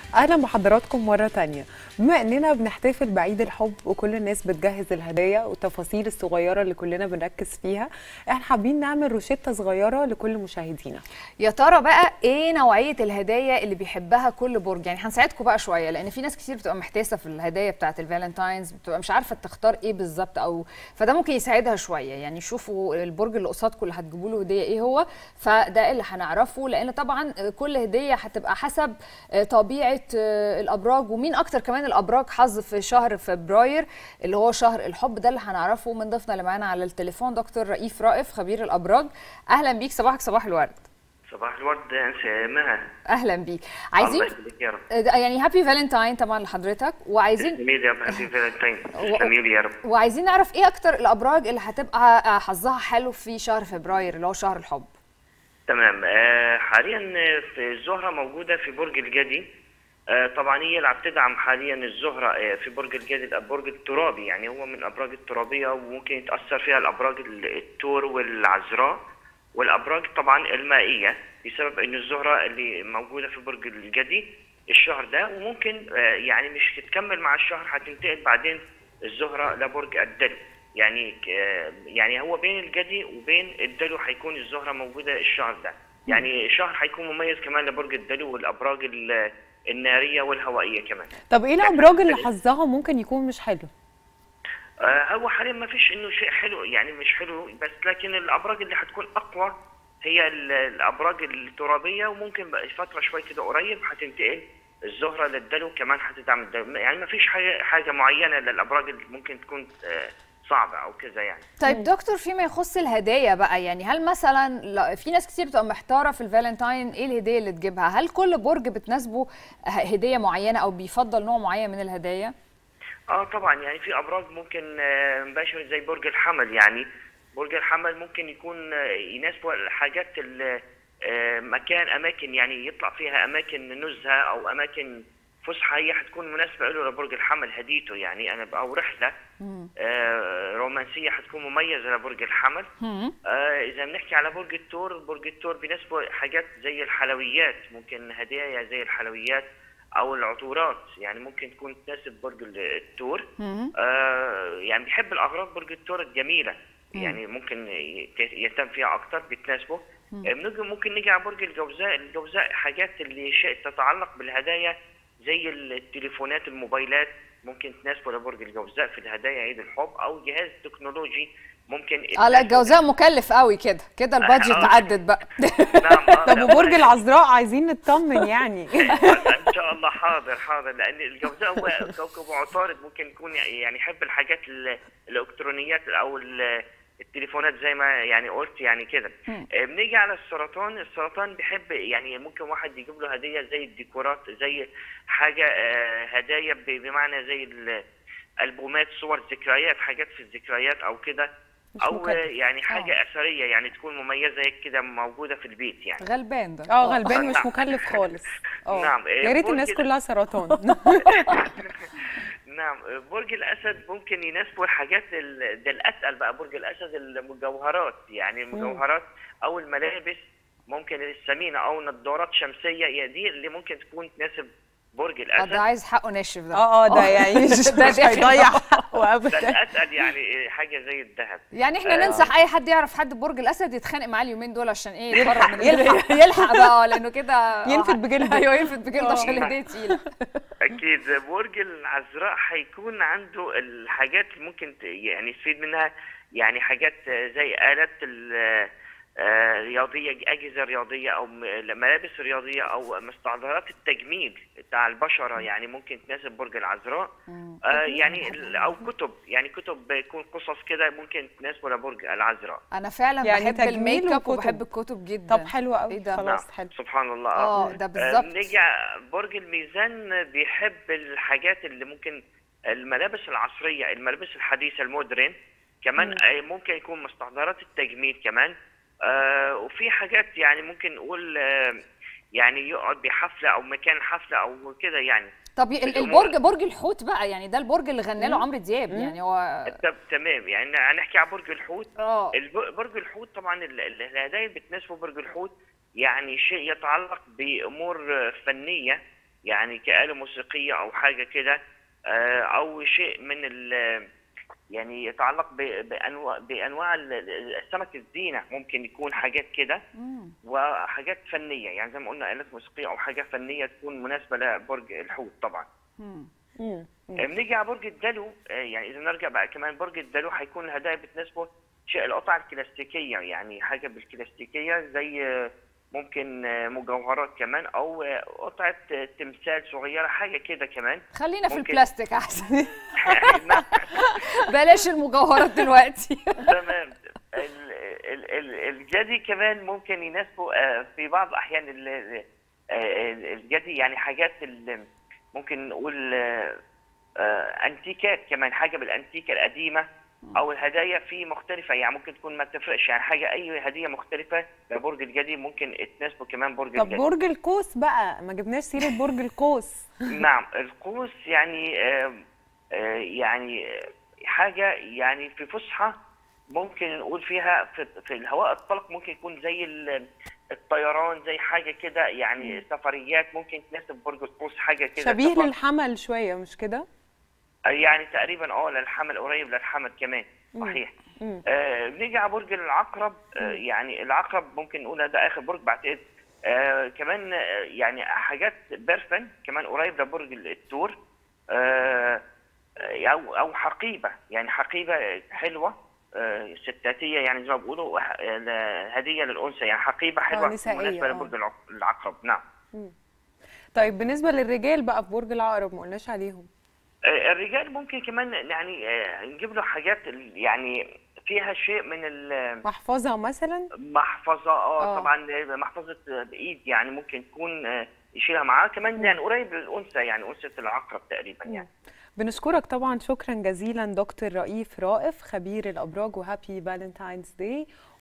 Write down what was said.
اهلا بحضراتكم مره تانية بما اننا بنحتفل بعيد الحب وكل الناس بتجهز الهدايا والتفاصيل الصغيره اللي كلنا بنركز فيها احنا حابين نعمل روشته صغيره لكل مشاهدينا يا ترى بقى ايه نوعيه الهدايا اللي بيحبها كل برج يعني هنساعدكم بقى شويه لان في ناس كتير بتبقى محتاسه في الهدايا بتاعه الفالنتاينز بتبقى مش عارفه تختار ايه بالظبط او فده ممكن يساعدها شويه يعني شوفوا البرج اللي قصادكم اللي هتجيبوا له هديه ايه هو فده اللي هنعرفه لان طبعا كل هديه هتبقى حسب طبيعه الابراج ومين اكتر كمان الابراج حظ في شهر فبراير اللي هو شهر الحب ده اللي هنعرفه من ضيفنا اللي معانا على التليفون دكتور رئيف رائف خبير الابراج اهلا بيك صباحك صباح الورد صباح الورد انسه مها اهلا بيك عايزين الله يخليك يا رب يعني هابي فالنتاين طبعا لحضرتك وعايزين تسلمي لي يا رب هابي فالنتاين تسلمي لي يا رب وعايزين نعرف ايه اكتر الابراج اللي هتبقى حظها حلو في شهر فبراير اللي هو شهر الحب تمام آه حاليا في الزهره موجوده في برج الجدي آه طبعا هي اللي عم تدعم حاليا الزهره آه في برج الجدي البرج الترابي يعني هو من الابراج الترابيه وممكن يتاثر فيها الابراج التور والعذراء والابراج طبعا المائيه بسبب ان الزهره اللي موجوده في برج الجدي الشهر ده وممكن يعني مش تكمل مع الشهر هتنتقل بعدين الزهره لبرج الدلو يعني يعني هو بين الجدي وبين الدلو هيكون الزهره موجوده الشهر ده يعني شهر هيكون مميز كمان لبرج الدلو والابراج الناريه والهوائيه كمان طب ايه الابراج اللي حظها ممكن يكون مش حلو هو حاليا ما فيش انه شيء حلو يعني مش حلو بس لكن الابراج اللي هتكون اقوى هي الابراج الترابيه وممكن بقى فتره شوي كده قريب هتنتقل الزهره للدلو كمان هتدعم الدلو يعني ما فيش حاجه حاجه معينه للابراج اللي ممكن تكون صعبه او كذا يعني طيب دكتور فيما يخص الهدايا بقى يعني هل مثلا في ناس كتير بتبقى محتاره في الفالنتاين ايه الهديه اللي تجيبها هل كل برج بتناسبه هديه معينه او بيفضل نوع معين من الهدايا اه طبعا يعني في ابراج ممكن مباشر زي برج الحمل يعني برج الحمل ممكن يكون يناسبه الحاجات مكان اماكن يعني يطلع فيها اماكن نزهه او اماكن فسحه هي حتكون مناسبه له لبرج الحمل هديته يعني انا او رحله آه رومانسيه حتكون مميزه لبرج الحمل آه اذا بنحكي على برج الثور برج الثور بيناسبه حاجات زي الحلويات ممكن هدايا زي الحلويات او العطورات يعني ممكن تكون تناسب برج الثور آه يعني بيحب الاغراض برج الثور الجميله يعني ممكن يهتم فيها اكتر بتناسبه ممكن نيجي على برج الجوزاء الجوزاء حاجات اللي شيء تتعلق بالهدايا زي التليفونات الموبايلات ممكن تناسبه لبرج الجوزاء في الهدايا عيد الحب او جهاز تكنولوجي ممكن اه لا الجوزاء مكلف قوي كده كده البادجت عدت بقى نعم طب وبرج العذراء عايزين نطمن يعني ان شاء الله حاضر حاضر لان الجوزاء هو كوكب عطارد ممكن يكون يعني يحب الحاجات الالكترونيات او التليفونات زي ما يعني قلت يعني كده بنيجي على السرطان السرطان بيحب يعني ممكن واحد يجيب له هديه زي الديكورات زي حاجه هدايا بمعنى زي البومات صور ذكريات حاجات في الذكريات او كده او يعني حاجه أوه. اثريه يعني تكون مميزه هيك كده موجوده في البيت يعني غلبان ده اه غلبان مش مكلف خالص اه نعم يا ريت الناس كلها سرطان نعم برج الاسد ممكن يناسبه الحاجات ده الاتقل بقى برج الاسد المجوهرات يعني المجوهرات او الملابس ممكن الثمينه او نظارات شمسيه دي اللي ممكن تكون تناسب برج الاسد ده عايز حقه ناشف ده اه اه ده يعني مش هيضيع حقه ده الاتقل يعني حاجه زي الذهب يعني احنا آه. ننصح اي حد يعرف حد برج الاسد يتخانق معاه اليومين دول عشان ايه يتفرج من يلحق يلحق بقى لانه كده ينفد بجلده ايوه ينفد بجلده عشان الهديه تقيله اكيد برج العذراء هيكون عنده الحاجات اللي ممكن يعني يستفيد منها يعني حاجات زي الات رياضيه اجهزه رياضيه او ملابس رياضيه او مستحضرات التجميل بتاع البشره يعني ممكن تناسب برج العذراء آه يعني او كتب يعني كتب يكون قصص كده ممكن تناسبه لبرج العذراء انا فعلا يعني بحب الميك اب وبحب الكتب جدا طب حلو قوي إيه ده؟ خلاص نعم. حلو سبحان الله اه ده بالظبط نيجي برج الميزان بيحب الحاجات اللي ممكن الملابس العصريه الملابس الحديثه المودرن كمان مم. ممكن يكون مستحضرات التجميل كمان آه وفي حاجات يعني ممكن نقول آه يعني يقعد بحفله او مكان حفله او كده يعني طب البرج برج الحوت بقى يعني ده البرج اللي غنى له عمرو دياب يعني هو طب تمام يعني هنحكي على برج الحوت اه برج الحوت طبعا الهدايا اللي بتناسبه برج الحوت يعني شيء يتعلق بامور فنيه يعني كآلة موسيقية أو حاجة كده آه، أو شيء من ال يعني يتعلق ب- بأنواع بأنواع ال- ال- السمك الزينة ممكن يكون حاجات كده وحاجات فنية يعني زي ما قلنا آلات موسيقية أو حاجة فنية تكون مناسبة لبرج الحوت طبعا مم. بنيجي على برج الدلو آه، يعني اذا نرجع بقى كمان برج الدلو هيكون الهدايا بتناسبه شيء القطع الكلاستيكيه يعني حاجه بالكلاستيكيه زي آه، ممكن آه، مجوهرات كمان او آه، قطعه آه، تمثال صغيره حاجه كده كمان خلينا في ممكن. البلاستيك احسن بلاش المجوهرات دلوقتي تمام ال- ال- ال- الجدي كمان ممكن يناسبه آه، في بعض الاحيان ال- ال- آه، الجدي يعني حاجات ال- ممكن نقول آه، آه، انتيكات كمان حاجه بالانتيكه القديمه او الهدايا فيه مختلفه يعني ممكن تكون ما تفرقش يعني حاجه اي هديه مختلفه لبرج الجدي ممكن تناسبه كمان برج طب الجدي برج القوس بقى ما جبناش سيره برج القوس نعم القوس يعني آم، آه، يعني آه، حاجة يعني في فسحة ممكن نقول فيها في, في الهواء الطلق ممكن يكون زي ال- الطيران زي حاجة كده يعني سفريات ممكن تناسب برج القوس حاجة كده شبيه سفر. للحمل شويه مش كده يعني تقريبا اه للحمل قريب للحمل كمان صحيح مم. آه بنيجي على برج العقرب آه يعني العقرب ممكن نقول ده اخر برج بعتقد آه كمان آه يعني حاجات برفن كمان قريب لبرج الثور آه آه، او او حقيبه يعني حقيبه حلوه آه ستاتيه يعني زي ما بيقولوا وح- آه، هديه للانثى يعني حقيبه حلوه نسائية، مناسبه آه. لبرج العق- العقرب نعم طيب بالنسبه للرجال بقى في برج العقرب ما قلناش عليهم آه، الرجال ممكن كمان يعني آه، نجيب له حاجات ال- يعني فيها شيء من ال- محفظه مثلا محفظة اه آه. طبعا محفظة بايد يعني ممكن تكون آه، يشيلها معاه كمان يعني قريب للانثى يعني انثى العقرب تقريبا يعني بنشكرك طبعا شكرا جزيلا دكتور رئيف رائف خبير الابراج وهابي فالنتاينز داي